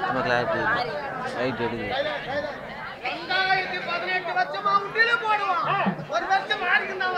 சும்மா clarity right எடுக்குது ரெண்டாயிரத்தி பதினெட்டு வருஷமா உண்டியில போடுவான் ஒரு வருஷம் மாறிக்கிட்டு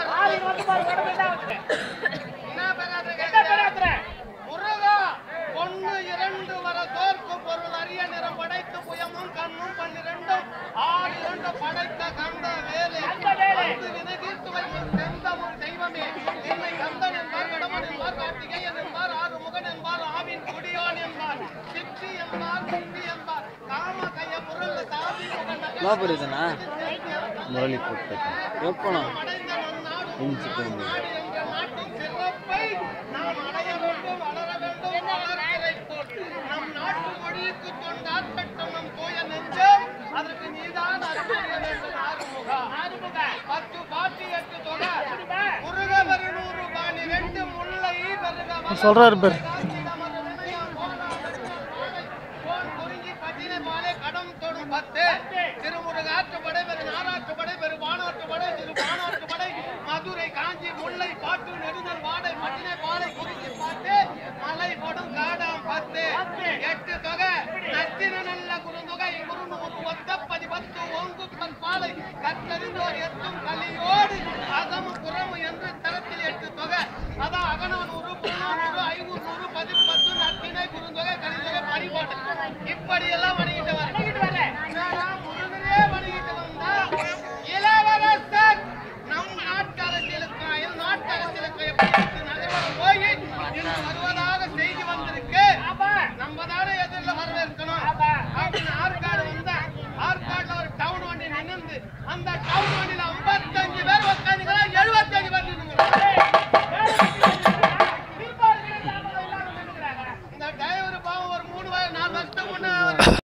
என்ன பெறாத முருகா பொண்ணு இரண்டு வர தோற்கு பொருள் அரிய நிறம் படைத்து புயமும் கண்ணும் பன்னிரண்டும் ஆறு இரண்டு படைத்த கந்த வேலை வந்து வினதீர்த்து வைக்கும் செந்தமிழ் தெய்வமே என்னை கந்தன் என்பார் கடமன் என்பார் கார்த்திகேயன் என்பார் ஆறுமுகன் என்பார் ஆவின் குடியான் என்பார் சித்தி என்பார் சித்தி என்பார் காம கைய பொருள் தாவி என்ன புரியுதுண்ணா முரளி போட்டு எப்போண்ணா அடைந்த நம் நாடு இஞ்சி பூண்டு நாடு என்ற நாட்டின் சிறப்பை நாம் அடைய வேண்டும் வளர வேண்டும் வளர்களை போட்டு நம் நாட்டு மொழிக்கு தொண்டார் பெற்ற நம் தோய நெஞ்சம் அதற்கு நீதான் அருளிய வேண்டும் ஆறுமுகா பத்து பாட்டி எட்டு தொகை முருகவர் நூறு பாணி ரெண்டு முல்லை பெருக சொல்றாரு பேர் திருமுருகாற்றுப்படை பெரு நாராற்றுப்படை பெரு பானாற்றுப்படை திரு பானாற்றுப்படை மதுரை காஞ்சி முல்லை பாட்டு நெடுதல் வாடை மட்டினை பாலை குறிச்சி பாட்டு மலை கொடும் காடாம் பத்து எட்டு தொகை நத்தின நல்ல குறுந்தொகை குறுநூறு ஒத்தப்பதி பத்து ஓங்கு பாலை கற்றறிந்தோர் எத்தும் கலியோடு அகமும் புறமும் என்று